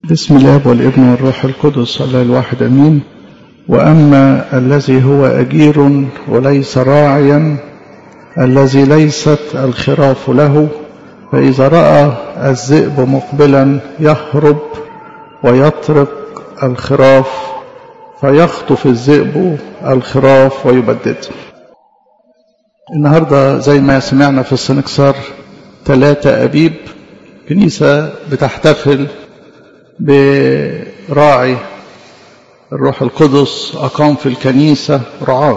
بسم الله والابن والروح القدس الله الواحد امين واما الذي هو اجير وليس راعيا الذي ليست الخراف له فاذا راى الذئب مقبلا يهرب ويطرق الخراف فيخطف الذئب الخراف ويبدده النهارده زي ما سمعنا في السنكسار ثلاثة أبيب كنيسة بتحتفل براعي الروح القدس أقام في الكنيسة رعاه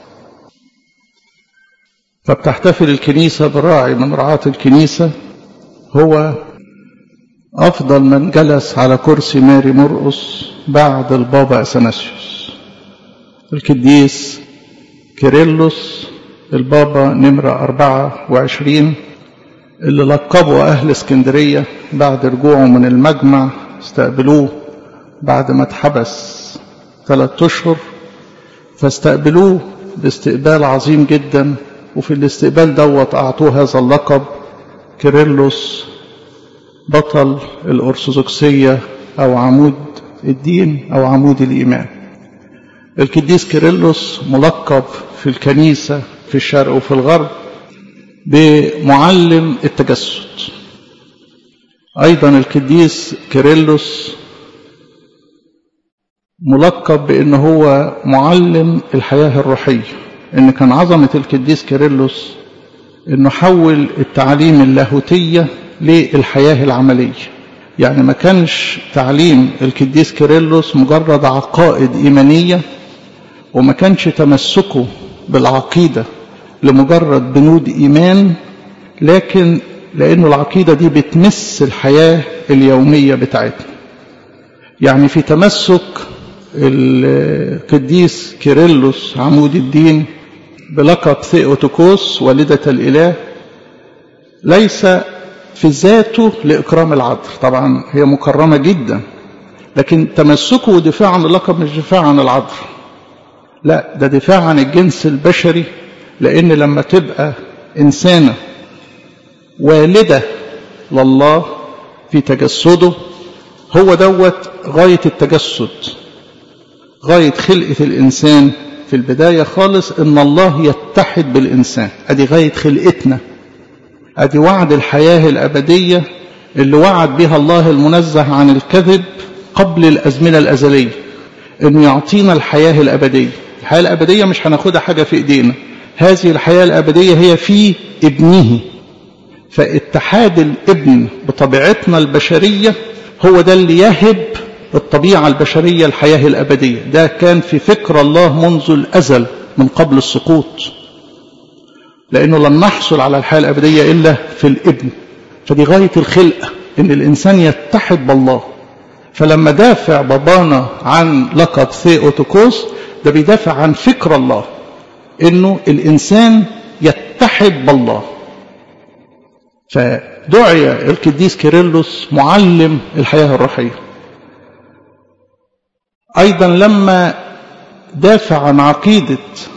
فبتحتفل الكنيسة براعي من رعاة الكنيسة هو أفضل من جلس على كرسي ماري مرقس بعد البابا أثناسيوس القديس كيرلس البابا نمرة أربعة وعشرين اللي لقبوا أهل اسكندرية بعد رجوعه من المجمع استقبلوه بعد ما اتحبس ثلاثة أشهر فاستقبلوه باستقبال عظيم جدا وفي الاستقبال دوت أعطوه هذا اللقب كيرلس بطل الأرثوذكسية أو عمود الدين أو عمود الإيمان القديس كيرلس ملقب في الكنيسة في الشرق وفي الغرب بمعلم التجسد أيضا القديس كيرلس ملقب بأنه هو معلم الحياة الروحية إن كان عظمة القديس كيرلس إنه حول التعليم اللاهوتية للحياة العملية يعني ما كانش تعليم القديس كيرلس مجرد عقائد إيمانية وما كانش تمسكه بالعقيدة لمجرد بنود إيمان لكن لأنه العقيدة دي بتمس الحياة اليومية بتاعتنا يعني في تمسك القديس كيرلس عمود الدين بلقب ثيوتوكوس والدة الإله ليس في ذاته لإكرام العذر طبعا هي مكرمة جدا لكن تمسكه ودفاع عن اللقب مش دفاع عن العذر لا ده دفاع عن الجنس البشري لأن لما تبقى إنسانة والدة لله في تجسده هو دوت غاية التجسد غاية خلقة الإنسان في البداية خالص إن الله يتحد بالإنسان أدي غاية خلقتنا أدي وعد الحياة الأبدية اللي وعد بها الله المنزه عن الكذب قبل الأزمنة الأزلية إنه يعطينا الحياة الأبدية الحياة الأبدية مش هناخدها حاجة في إيدينا هذه الحياة الأبدية هي في ابنه فاتحاد الابن بطبيعتنا البشرية هو ده اللي يهب الطبيعة البشرية الحياة الأبدية ده كان في فكر الله منذ الأزل من قبل السقوط لأنه لم نحصل على الحياة الأبدية إلا في الابن فدي غاية الخلقة إن الإنسان يتحد بالله فلما دافع بابانا عن لقب ثيوتوكوس ده بيدافع عن فكر الله انه الانسان يتحد بالله فدعي القديس كيرلس معلم الحياه الروحيه ايضا لما دافع عن عقيده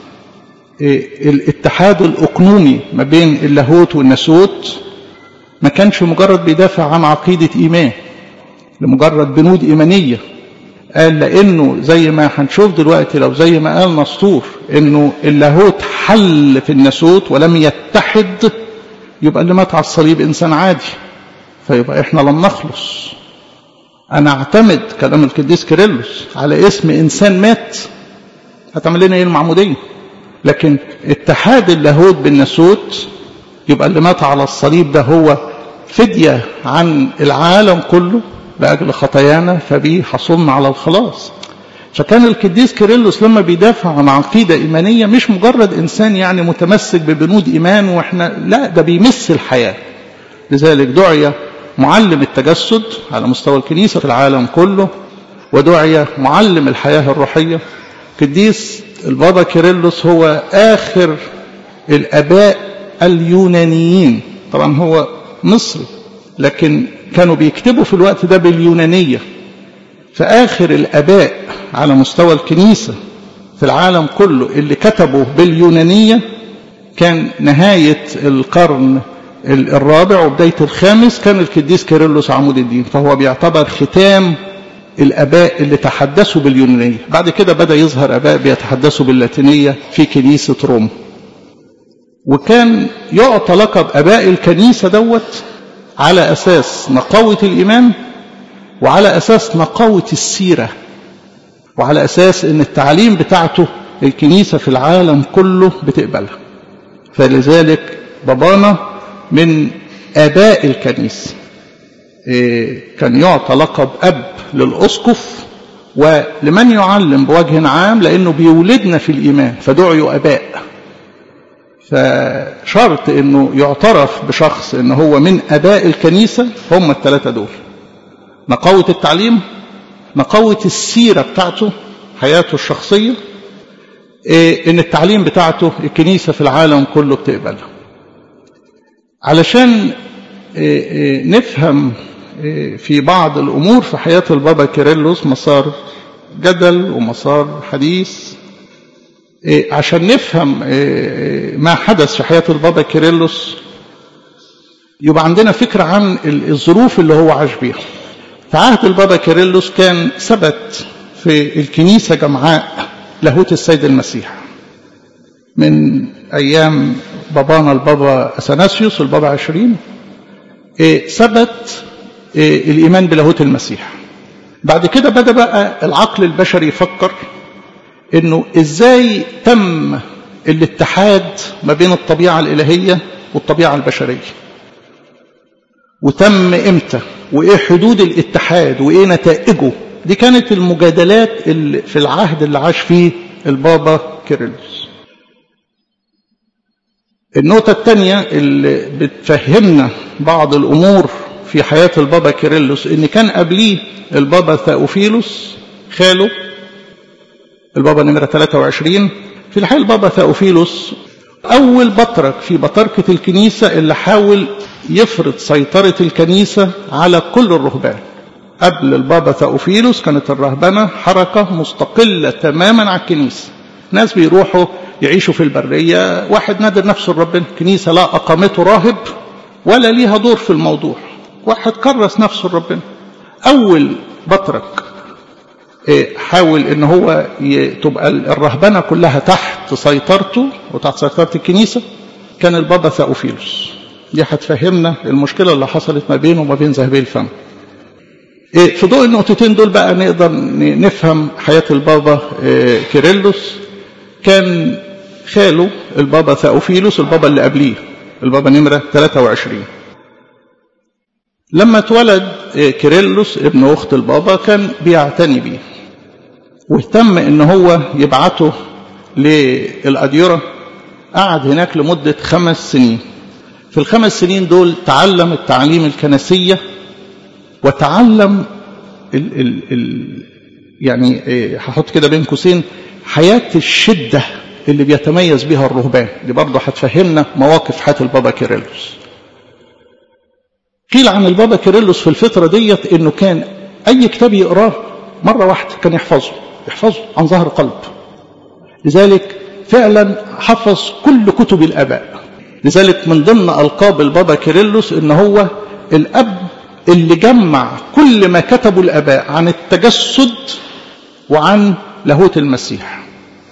الاتحاد الاقنومي ما بين اللاهوت والناسوت ما كانش مجرد بيدافع عن عقيده ايمان لمجرد بنود ايمانيه قال لانه زي ما هنشوف دلوقتي لو زي ما قال نسطور انه اللاهوت حل في الناسوت ولم يتحد يبقى اللي مات على الصليب انسان عادي فيبقى احنا لم نخلص انا اعتمد كلام القديس كيرلس على اسم انسان مات هتعمل لنا ايه المعموديه لكن اتحاد اللاهوت بالناسوت يبقى اللي مات على الصليب ده هو فديه عن العالم كله لأجل خطايانا فبيه حصلنا على الخلاص فكان القديس كيرلس لما بيدافع عن عقيدة إيمانية مش مجرد إنسان يعني متمسك ببنود إيمان وإحنا لا ده بيمس الحياة لذلك دعي معلم التجسد على مستوى الكنيسة في العالم كله ودعي معلم الحياة الروحية قديس البابا كيرلس هو آخر الآباء اليونانيين طبعا هو مصري لكن كانوا بيكتبوا في الوقت ده باليونانية فآخر الآباء على مستوى الكنيسة في العالم كله اللي كتبوا باليونانية كان نهاية القرن الرابع وبداية الخامس كان القديس كيرلس عمود الدين فهو بيعتبر ختام الآباء اللي تحدثوا باليونانية بعد كده بدأ يظهر آباء بيتحدثوا باللاتينية في كنيسة روما وكان يعطى لقب آباء الكنيسة دوت على أساس نقاوة الإيمان وعلى أساس نقاوة السيرة وعلى أساس أن التعليم بتاعته الكنيسة في العالم كله بتقبلها فلذلك بابانا من آباء الكنيسة كان يعطى لقب أب للأسقف ولمن يعلم بوجه عام لأنه بيولدنا في الإيمان فدعوا أباء فشرط أنه يعترف بشخص أنه هو من أباء الكنيسة هم الثلاثة دول نقاوة التعليم نقاوة السيرة بتاعته حياته الشخصية ان التعليم بتاعته الكنيسة في العالم كله بتقبلها علشان نفهم في بعض الأمور في حياة البابا كيرلس مسار جدل ومسار حديث عشان نفهم ما حدث في حياة البابا كيرلس يبقى عندنا فكرة عن الظروف اللي هو عاش بيها في عهد البابا كيرلس كان ثبت في الكنيسة جمعاء لاهوت السيد المسيح من أيام بابانا البابا أثناسيوس البابا عشرين ثبت الإيمان بلاهوت المسيح بعد كده بدأ بقى العقل البشري يفكر انه ازاي تم الاتحاد ما بين الطبيعة الإلهية والطبيعة البشرية وتم امتى وايه حدود الاتحاد وايه نتائجه دي كانت المجادلات اللي في العهد اللي عاش فيه البابا كيرلس النقطة الثانية اللي بتفهمنا بعض الأمور في حياة البابا كيرلس إن كان قبليه البابا ثاوفيلوس خاله البابا نمرة 23 في الحقيقة البابا ثاوفيلوس أول بطرك في بطركة الكنيسة اللي حاول يفرض سيطرة الكنيسة على كل الرهبان قبل البابا ثاوفيلوس كانت الرهبنة حركة مستقلة تماما عن الكنيسة ناس بيروحوا يعيشوا في البرية واحد نادر نفسه لربنا كنيسة لا أقامته راهب ولا ليها دور في الموضوع واحد كرس نفسه لربنا أول بطرك حاول ان هو تبقى الرهبنه كلها تحت سيطرته وتحت سيطره الكنيسه كان البابا ثاوفيلوس دي هتفهمنا المشكله اللي حصلت ما بينه وما بين ذهبي الفم في ضوء النقطتين دول بقى نقدر نفهم حياه البابا كيرلس كان خاله البابا ثاوفيلوس البابا اللي قبليه البابا نمره 23 لما اتولد كيرلس ابن اخت البابا كان بيعتني بيه واهتم ان هو يبعته للأديرة قعد هناك لمدة خمس سنين في الخمس سنين دول تعلم التعليم الكنسية وتعلم ال ال ال يعني هحط كده بين قوسين حياة الشدة اللي بيتميز بها الرهبان دي برضه هتفهمنا مواقف حياة البابا كيرلس قيل عن البابا كيرلس في الفترة ديت انه كان اي كتاب يقراه مرة واحدة كان يحفظه يحفظه عن ظهر قلب لذلك فعلا حفظ كل كتب الآباء لذلك من ضمن ألقاب البابا كيرلس إن هو الأب اللي جمع كل ما كتبه الآباء عن التجسد وعن لاهوت المسيح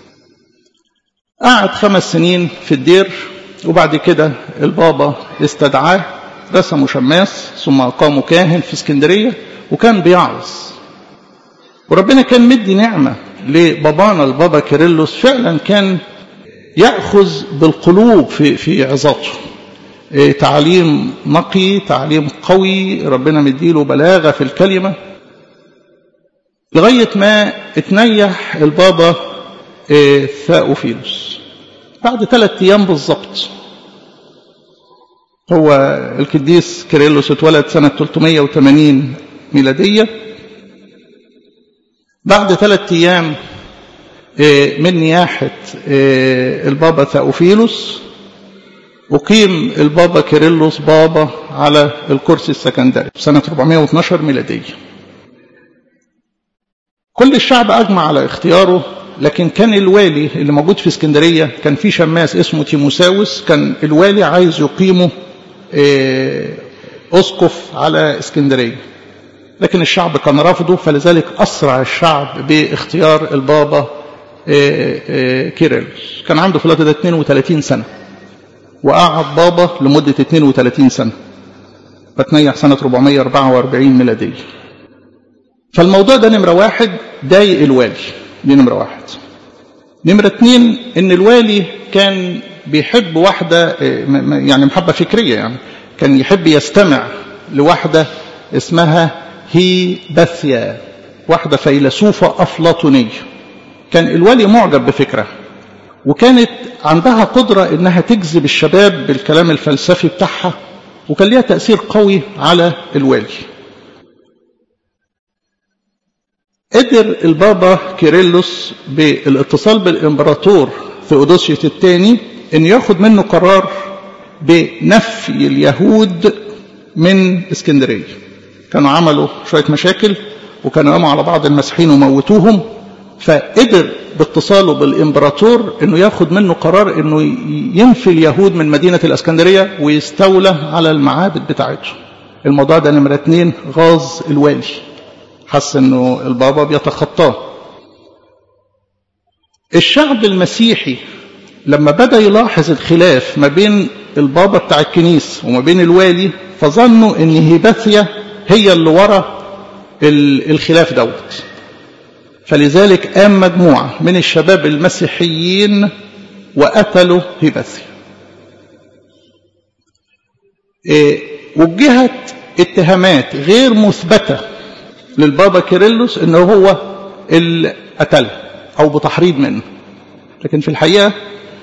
قعد خمس سنين في الدير وبعد كده البابا استدعاه رسموا شماس ثم أقاموا كاهن في اسكندرية وكان بيعظ وربنا كان مدي نعمة لبابانا البابا كيرلس فعلا كان يأخذ بالقلوب في في عظاته إيه تعليم نقي تعليم قوي ربنا مديله بلاغة في الكلمة لغاية ما اتنيح البابا إيه ثاوفيلوس بعد ثلاثة أيام بالظبط هو القديس كيرلس اتولد سنة 380 ميلادية بعد ثلاثة أيام من نياحة البابا ثاوفيلوس أقيم البابا كيرلس بابا على الكرسي السكندري في سنة 412 ميلادية كل الشعب أجمع على اختياره لكن كان الوالي اللي موجود في اسكندرية كان في شماس اسمه تيموساوس كان الوالي عايز يقيمه أسقف على اسكندرية لكن الشعب كان رافضه فلذلك أسرع الشعب باختيار البابا كيرلس كان عنده في الوقت ده 32 سنة وقعد بابا لمدة 32 سنة فتنيح سنة 444 ميلادية فالموضوع ده نمرة واحد ضايق الوالي دي نمرة واحد نمرة اتنين ان الوالي كان بيحب واحدة يعني محبة فكرية يعني كان يحب يستمع لواحدة اسمها هيباثيا واحدة فيلسوفة أفلاطونية كان الوالي معجب بفكرة وكانت عندها قدرة انها تجذب الشباب بالكلام الفلسفي بتاعها وكان ليها تأثير قوي على الوالي قدر البابا كيرلس بالاتصال بالامبراطور ثيودوسيوس الثاني ان ياخد منه قرار بنفي اليهود من اسكندريه كانوا عملوا شويه مشاكل وكانوا قاموا على بعض المسيحيين وموتوهم فقدر باتصاله بالامبراطور انه ياخد منه قرار انه ينفي اليهود من مدينه الاسكندريه ويستولى على المعابد بتاعتهم الموضوع ده نمره اتنين غاظ الوالي حس انه البابا بيتخطاه الشعب المسيحي لما بدا يلاحظ الخلاف ما بين البابا بتاع الكنيسه وما بين الوالي فظنوا ان هيباثيا هي اللي ورا الخلاف دوت فلذلك قام مجموعه من الشباب المسيحيين وقتلوا هيباثيا إيه وجهت اتهامات غير مثبته للبابا كيرلس انه هو اللي قتلها او بتحريض منه لكن في الحقيقه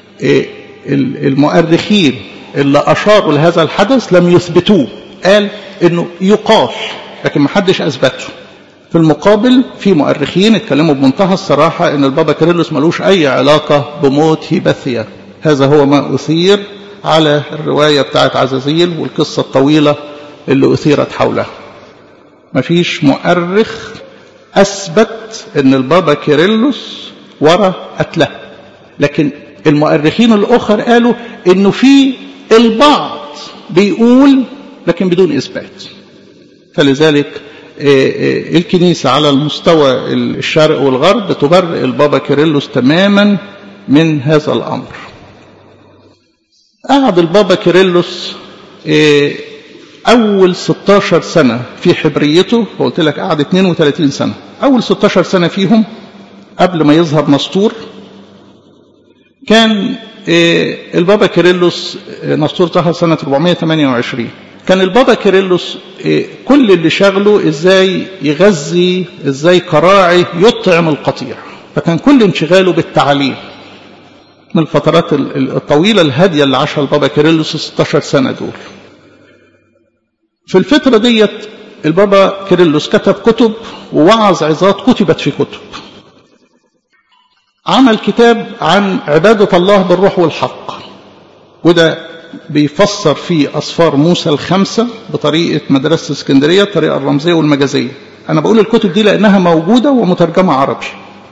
المؤرخين اللي اشاروا لهذا الحدث لم يثبتوه قال انه يقال لكن ما حدش اثبته في المقابل في مؤرخين اتكلموا بمنتهى الصراحه ان البابا كيرلس ملوش اي علاقه بموت هيباثيا هذا هو ما اثير على الروايه بتاعت عزازيل والقصه الطويله اللي اثيرت حولها مفيش مؤرخ أثبت أن البابا كيرلس ورا قتلها لكن المؤرخين الأخر قالوا أنه في البعض بيقول لكن بدون إثبات فلذلك الكنيسة على المستوى الشرق والغرب تبرئ البابا كيرلس تماما من هذا الأمر قعد البابا كيرلس أول 16 سنة في حبريته قلت لك قعد 32 سنة أول 16 سنة فيهم قبل ما يظهر نسطور كان البابا كيرلس نسطور ظهر سنة 428 كان البابا كيرلس كل اللي شغله ازاي يغذي ازاي كراعي يطعم القطيع فكان كل انشغاله بالتعليم من الفترات الطويلة الهادية اللي عاشها البابا كيرلس 16 سنة دول في الفترة ديت البابا كيرلس كتب كتب ووعظ عظات كتبت في كتب عمل كتاب عن عبادة الله بالروح والحق وده بيفسر فيه أصفار موسى الخمسة بطريقة مدرسة اسكندرية الطريقة الرمزية والمجازية أنا بقول الكتب دي لأنها موجودة ومترجمة عربي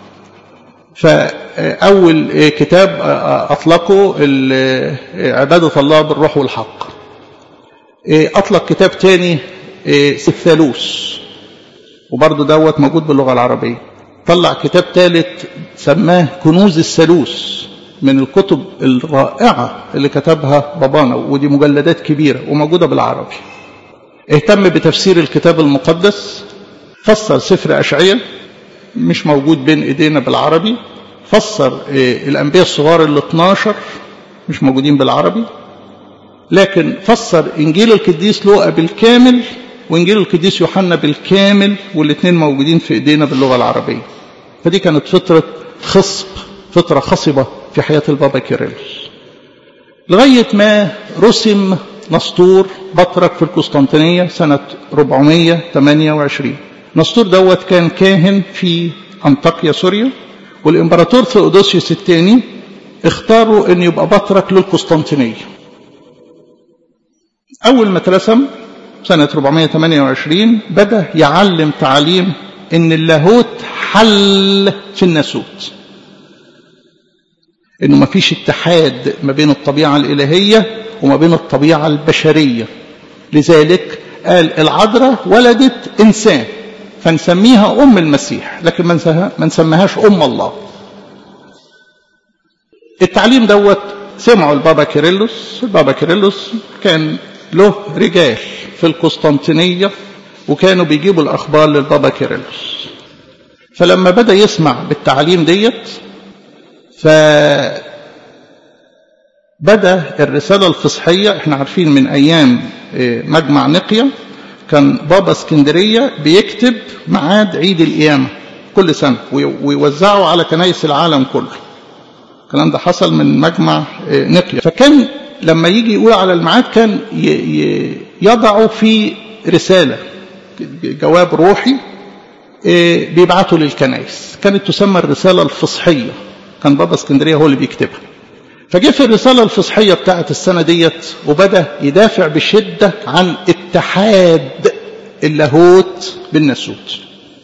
فأول كتاب أطلقه عبادة الله بالروح والحق أطلق كتاب تاني الثالوث وبرضه دوت موجود باللغة العربية طلع كتاب ثالث سماه كنوز الثالوث من الكتب الرائعة اللي كتبها بابانا ودي مجلدات كبيرة وموجودة بالعربي اهتم بتفسير الكتاب المقدس فسر سفر أشعية مش موجود بين ايدينا بالعربي فسر الأنبياء الصغار ال 12 مش موجودين بالعربي لكن فسر إنجيل القديس لوقا بالكامل وإنجيل القديس يوحنا بالكامل والاثنين موجودين في إيدينا باللغة العربية فدي كانت فترة خصب فترة خصبة في حياة البابا كيرلس لغاية ما رسم نسطور بطرك في القسطنطينية سنة 428 نسطور دوت كان كاهن في أنطاكيا سوريا والإمبراطور ثيودوسيوس الثاني اختاروا أن يبقى بطرك للقسطنطينية أول ما اترسم سنة 428 بدأ يعلم تعليم إن اللاهوت حل في الناسوت إنه ما فيش اتحاد ما بين الطبيعة الإلهية وما بين الطبيعة البشرية لذلك قال العذراء ولدت إنسان فنسميها أم المسيح لكن ما نسميهاش أم الله التعليم دوت سمعوا البابا كيرلس البابا كيرلس كان له رجال في القسطنطينية وكانوا بيجيبوا الأخبار للبابا كيرلس فلما بدأ يسمع بالتعليم ديت فبدأ الرسالة الفصحية احنا عارفين من أيام مجمع نقية كان بابا اسكندرية بيكتب ميعاد عيد القيامة كل سنة ويوزعه على كنايس العالم كله الكلام ده حصل من مجمع نقية فكان لما يجي يقول على الميعاد كان يضعه في رسالة جواب روحي بيبعته للكنائس كانت تسمى الرسالة الفصحية كان بابا اسكندرية هو اللي بيكتبها فجه في الرسالة الفصحية بتاعت السنة ديت وبدأ يدافع بشدة عن اتحاد اللاهوت بالناسوت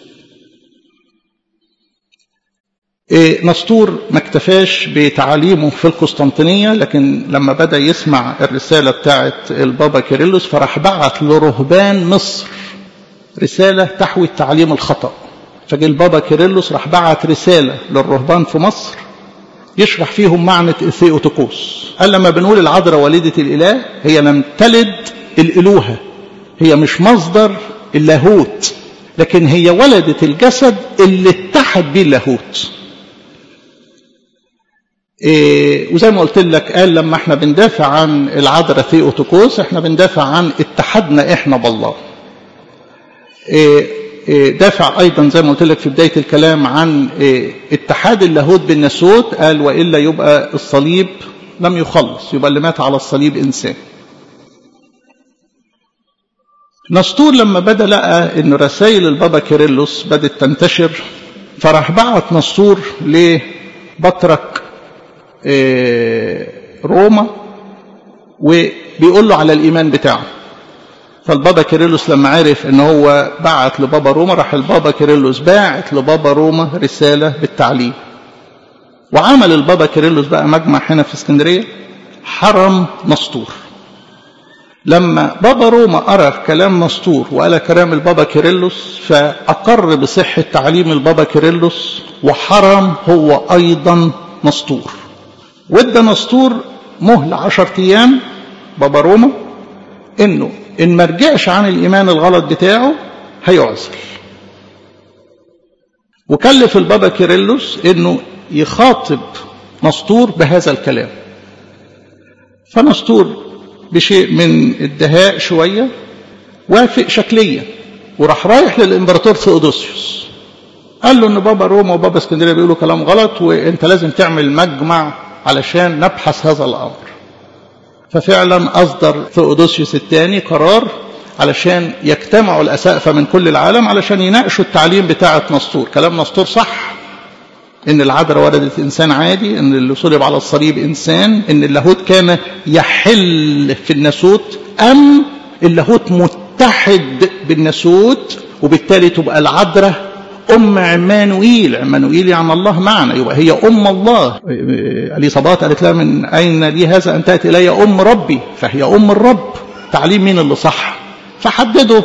إيه نسطور ما اكتفاش بتعاليمه في القسطنطينية لكن لما بدأ يسمع الرسالة بتاعت البابا كيرلس فراح بعت لرهبان مصر رسالة تحوي التعليم الخطأ فجه البابا كيرلس راح بعت رسالة للرهبان في مصر يشرح فيهم معنى الثيوتوكوس قال لما بنقول العذراء والدة الإله هي لم تلد الإلوهة هي مش مصدر اللاهوت لكن هي ولدت الجسد اللي اتحد بيه اللاهوت إيه وزي ما قلت لك قال لما احنا بندافع عن العذراء ثيوتوكوس احنا بندافع عن اتحادنا احنا بالله إيه إيه دافع ايضا زي ما قلت لك في بدايه الكلام عن اتحاد اللاهوت بالناسوت قال والا يبقى الصليب لم يخلص يبقى اللي مات على الصليب انسان نسطور لما بدا لقى ان رسائل البابا كيرلس بدات تنتشر فراح بعت نسطور لبطرك روما وبيقول له على الايمان بتاعه فالبابا كيرلس لما عرف ان هو بعت لبابا روما راح البابا كيرلس باعت لبابا روما رساله بالتعليم وعمل البابا كيرلس بقى مجمع هنا في اسكندريه حرم نسطور لما بابا روما قرا كلام نسطور وقال كلام البابا كيرلس فاقر بصحه تعليم البابا كيرلس وحرم هو ايضا نسطور وادى نسطور مهل عشر ايام بابا روما انه ان ما رجعش عن الايمان الغلط بتاعه هيعزل وكلف البابا كيرلس انه يخاطب نسطور بهذا الكلام فنسطور بشيء من الدهاء شوية وافق شكليا وراح رايح للامبراطور ثيودوسيوس قال له ان بابا روما وبابا اسكندريه بيقولوا كلام غلط وانت لازم تعمل مجمع علشان نبحث هذا الامر ففعلا اصدر ثيودوسيوس الثاني قرار علشان يجتمعوا الاسقفه من كل العالم علشان يناقشوا التعليم بتاعه نسطور كلام نسطور صح ان العذراء ولدت انسان عادي ان اللي صلب على الصليب انسان ان اللاهوت كان يحل في الناسوت ام اللاهوت متحد بالناسوت وبالتالي تبقى العذراء ام عمانوئيل عمانوئيل يعني الله معنا يبقى هي ام الله اليصابات قالت لها من اين لي هذا ان تاتي الي ام ربي فهي ام الرب تعليم مين اللي صح فحددوا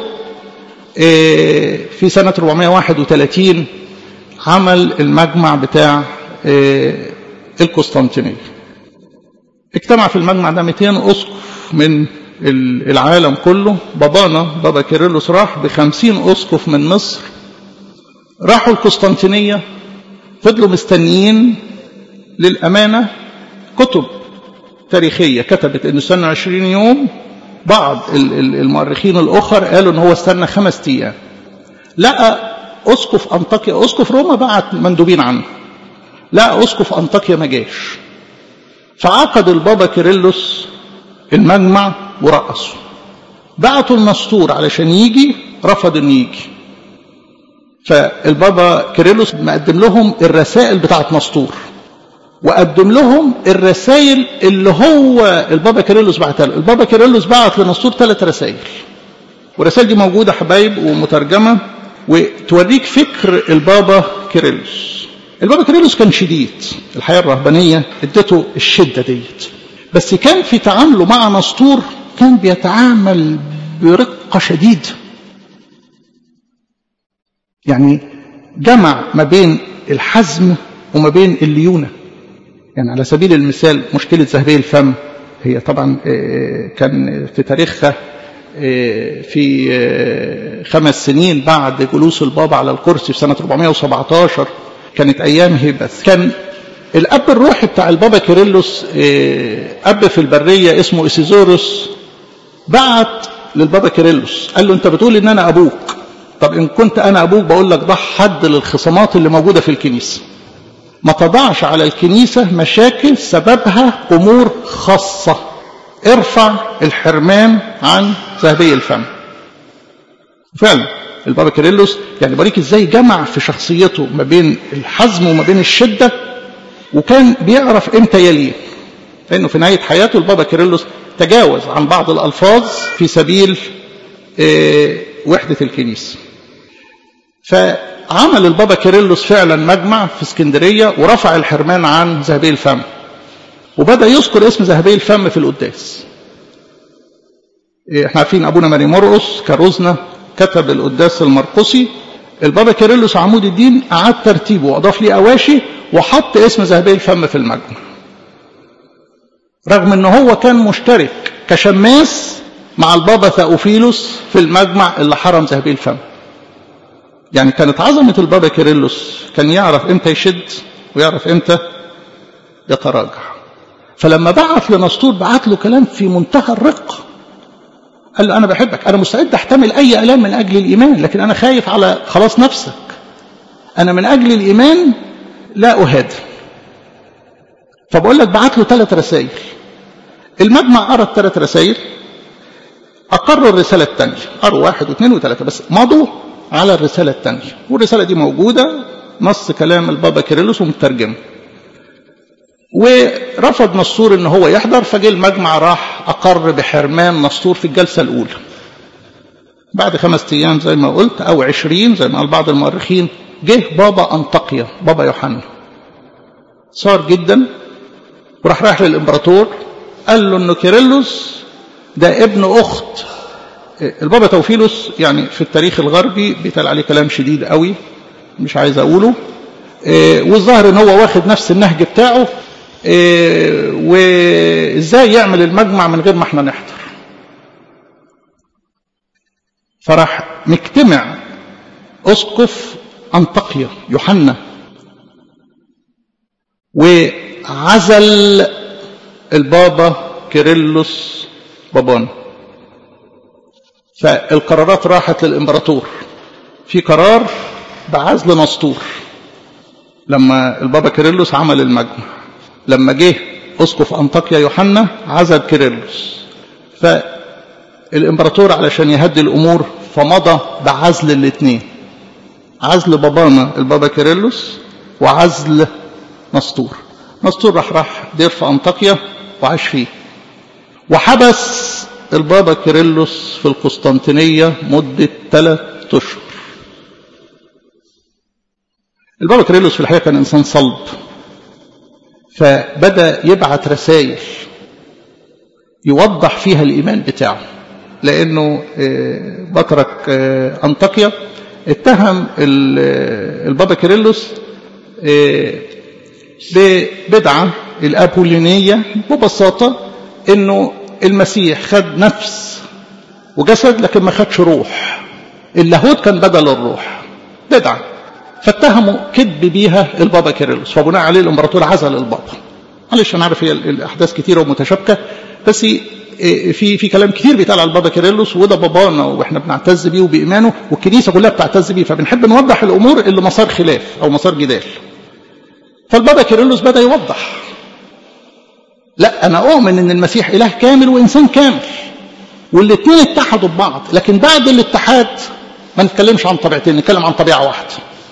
في سنه 431 عمل المجمع بتاع القسطنطينية اجتمع في المجمع ده 200 أسقف من العالم كله بابانا بابا كيرلس راح بخمسين أسقف من مصر راحوا القسطنطينية فضلوا مستنيين للأمانة كتب تاريخية كتبت أنه استنى 20 يوم بعض المؤرخين الأخر قالوا أنه هو استنى خمس أيام لقى اسقف انطاكيا اسقف روما بعت مندوبين عنه لا اسقف انطاكيا ما جاش فعقد البابا كيرلس المجمع ورقصوا بعتوا النسطور علشان يجي رفض انه يجي فالبابا كيرلس مقدم لهم الرسائل بتاعت نسطور وقدم لهم الرسائل اللي هو البابا كيرلس بعتها له البابا كيرلس بعت لنسطور ثلاث رسائل والرسائل دي موجوده حبايب ومترجمه وتوريك فكر البابا كيرلس البابا كيرلس كان شديد الحياة الرهبانية ادته الشدة ديت بس كان في تعامله مع نسطور كان بيتعامل برقة شديدة يعني جمع ما بين الحزم وما بين الليونة يعني على سبيل المثال مشكلة ذهبي الفم هي طبعا كان في تاريخها في خمس سنين بعد جلوس البابا على الكرسي في سنة 417 كانت أيام هبث كان الأب الروحي بتاع البابا كيرلس أب في البرية اسمه إسيزوروس بعت للبابا كيرلس قال له أنت بتقول إن أنا أبوك طب إن كنت أنا أبوك بقول لك ضع حد للخصامات اللي موجودة في الكنيسة ما تضعش على الكنيسة مشاكل سببها أمور خاصة ارفع الحرمان عن ذهبي الفم فعلا البابا كيرلس يعني بوريك ازاي جمع في شخصيته ما بين الحزم وما بين الشدة وكان بيعرف امتى يليه لانه في نهاية حياته البابا كيرلس تجاوز عن بعض الألفاظ في سبيل اه وحدة الكنيسة فعمل البابا كيرلس فعلا مجمع في اسكندرية ورفع الحرمان عن ذهبي الفم وبدأ يذكر اسم ذهبي الفم في القداس احنا عارفين ابونا ماري مرقس كروزنا كتب القداس المرقسي البابا كيرلس عمود الدين اعاد ترتيبه واضاف ليه اواشي وحط اسم ذهبي الفم في المجمع رغم ان هو كان مشترك كشماس مع البابا ثاوفيلوس في المجمع اللي حرم ذهبي الفم يعني كانت عظمة البابا كيرلس كان يعرف امتى يشد ويعرف امتى يتراجع فلما بعت لنسطور بعت له كلام في منتهى الرقة قال له أنا بحبك أنا مستعد أحتمل أي ألام من أجل الإيمان لكن أنا خايف على خلاص نفسك أنا من أجل الإيمان لا أهادر فبقول لك بعت له ثلاث رسائل المجمع قرا الثلاث رسائل أقروا الرسالة الثانية قروا واحد واثنين وثلاثة بس مضوا على الرسالة الثانية والرسالة دي موجودة نص كلام البابا كيرلس ومترجمه ورفض نسطور ان هو يحضر فجه المجمع راح اقر بحرمان نسطور في الجلسه الاولى بعد خمس ايام زي ما قلت او عشرين زي ما قال بعض المؤرخين جه بابا انطاكيا بابا يوحنا صار جدا وراح رايح للامبراطور قال له انه كيرلس ده ابن اخت البابا توفيلوس يعني في التاريخ الغربي بيتقال عليه كلام شديد قوي مش عايز اقوله والظاهر ان هو واخد نفس النهج بتاعه وازاي يعمل المجمع من غير ما احنا نحضر فراح مجتمع اسقف انطاكيا يوحنا وعزل البابا كيرلس بابانا فالقرارات راحت للامبراطور في قرار بعزل نسطور لما البابا كيرلس عمل المجمع لما جه اسقف انطاكيا يوحنا عزل كيرلس فالامبراطور علشان يهدي الامور فمضى بعزل الاثنين عزل بابانا البابا كيرلس وعزل نسطور نسطور راح راح دير في انطاكيا وعاش فيه وحبس البابا كيرلس في القسطنطينيه مده ثلاث اشهر البابا كيرلس في الحقيقه كان انسان صلب فبدا يبعت رسائل يوضح فيها الايمان بتاعه لانه بطرك انطاكيا اتهم البابا كيرلس ببدعه الابولينيه ببساطه انه المسيح خد نفس وجسد لكن ما خدش روح اللاهوت كان بدل الروح بدعه فاتهموا كذب بيها البابا كيرلس فبناء عليه الامبراطور عزل البابا معلش انا عارف هي الاحداث كتيره ومتشابكه بس في في كلام كتير بيتقال على البابا كيرلس وده بابانا واحنا بنعتز بيه وبايمانه والكنيسه كلها بتعتز بيه فبنحب نوضح الامور اللي مسار خلاف او مسار جدال فالبابا كيرلس بدا يوضح لا انا اؤمن ان المسيح اله كامل وانسان كامل والاثنين اتحدوا ببعض لكن بعد الاتحاد ما نتكلمش عن طبيعتين نتكلم عن طبيعه واحده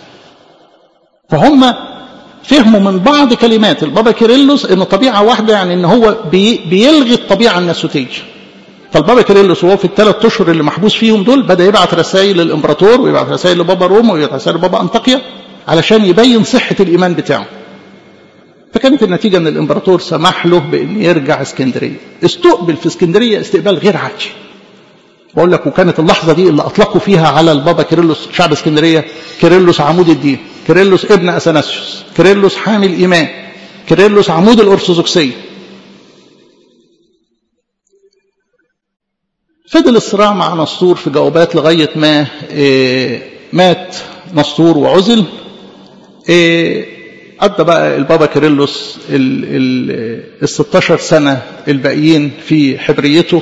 فهم فهموا من بعض كلمات البابا كيرلس ان طبيعه واحده يعني ان هو بي بيلغي الطبيعه الناسوتيه فالبابا كيرلس وهو في الثلاث اشهر اللي محبوس فيهم دول بدا يبعت رسائل للامبراطور ويبعت رسائل لبابا روما ويبعت رسائل لبابا انطاكيا علشان يبين صحه الايمان بتاعه فكانت النتيجة أن الإمبراطور سمح له بأن يرجع اسكندرية استقبل في اسكندرية استقبال غير عادي بقول لك وكانت اللحظة دي اللي أطلقوا فيها على البابا كيرلس شعب اسكندرية كيرلس عمود الدين كيرلس ابن أثناسيوس كيرلس حامل الإيمان كيرلس عمود الأرثوذكسية فضل الصراع مع نسطور في جوابات لغاية ما مات نسطور وعزل قضى بقى البابا كيرلس ال 16 سنة الباقيين في حبريته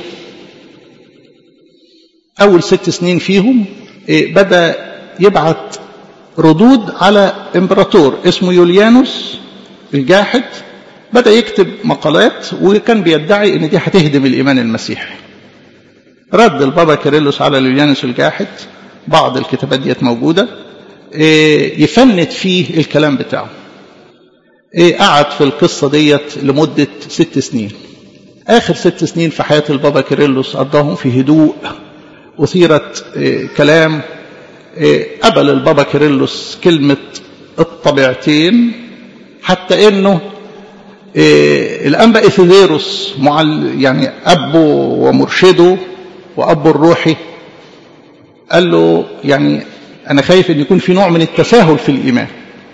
أول ست سنين فيهم بدأ يبعت ردود على إمبراطور اسمه يوليانوس الجاحد بدأ يكتب مقالات وكان بيدعي إن دي هتهدم الإيمان المسيحي رد البابا كيرلس على يوليانوس الجاحد بعض الكتابات ديت موجودة يفند فيه الكلام بتاعه قعد في القصة ديت لمدة ست سنين آخر ست سنين في حياة البابا كيرلس قضاهم في هدوء أثيرت كلام قبل البابا كيرلس كلمة الطبيعتين حتى انه الانبا اثيديروس يعني ابه ومرشده وابه الروحي قال له يعني انا خايف ان يكون في نوع من التساهل في الايمان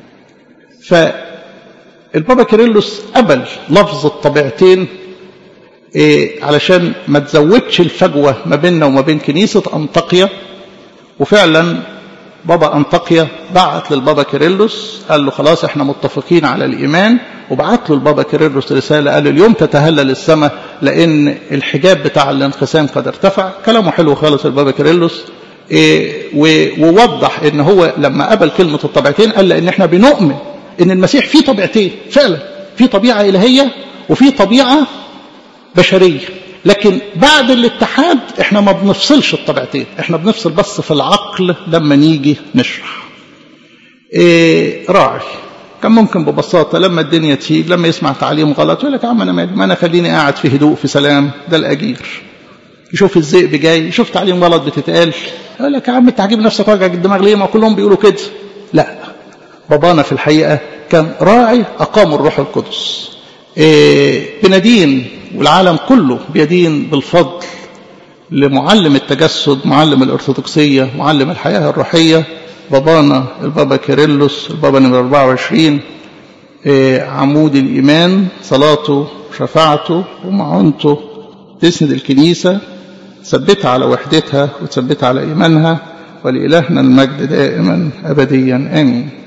فالبابا كيرلس قبل لفظ الطبيعتين إيه علشان ما تزودش الفجوة ما بيننا وما بين كنيسة أنطاكيا وفعلا بابا أنطاكيا بعت للبابا كيرلس قال له خلاص احنا متفقين على الإيمان وبعت له البابا كيرلس رسالة قال له اليوم تتهلل السماء لأن الحجاب بتاع الانقسام قد ارتفع كلامه حلو خالص البابا كيرلس إيه ووضح ان هو لما قبل كلمة الطبيعتين قال لأن احنا بنؤمن ان المسيح فيه طبيعتين فعلا في طبيعة إلهية وفي طبيعة بشرية لكن بعد الاتحاد احنا ما بنفصلش الطبيعتين احنا بنفصل بس في العقل لما نيجي نشرح ايه راعي كان ممكن ببساطة لما الدنيا تيجي لما يسمع تعليم غلط يقول لك يا عم انا مالي ما انا خليني قاعد في هدوء في سلام ده الاجير يشوف الذئب جاي يشوف تعليم غلط بتتقال يقول لك يا عم انت عاجب نفسك وجع الدماغ ليه ما كلهم بيقولوا كده لا بابانا في الحقيقة كان راعي أقام الروح القدس إيه بندين والعالم كله بيدين بالفضل لمعلم التجسد معلم الأرثوذكسية معلم الحياة الروحية بابانا البابا كيرلس البابا نمرة 24 إيه عمود الإيمان صلاته شفاعته ومعونته تسند الكنيسة تثبتها على وحدتها وتثبتها على إيمانها ولإلهنا المجد دائما أبديا آمين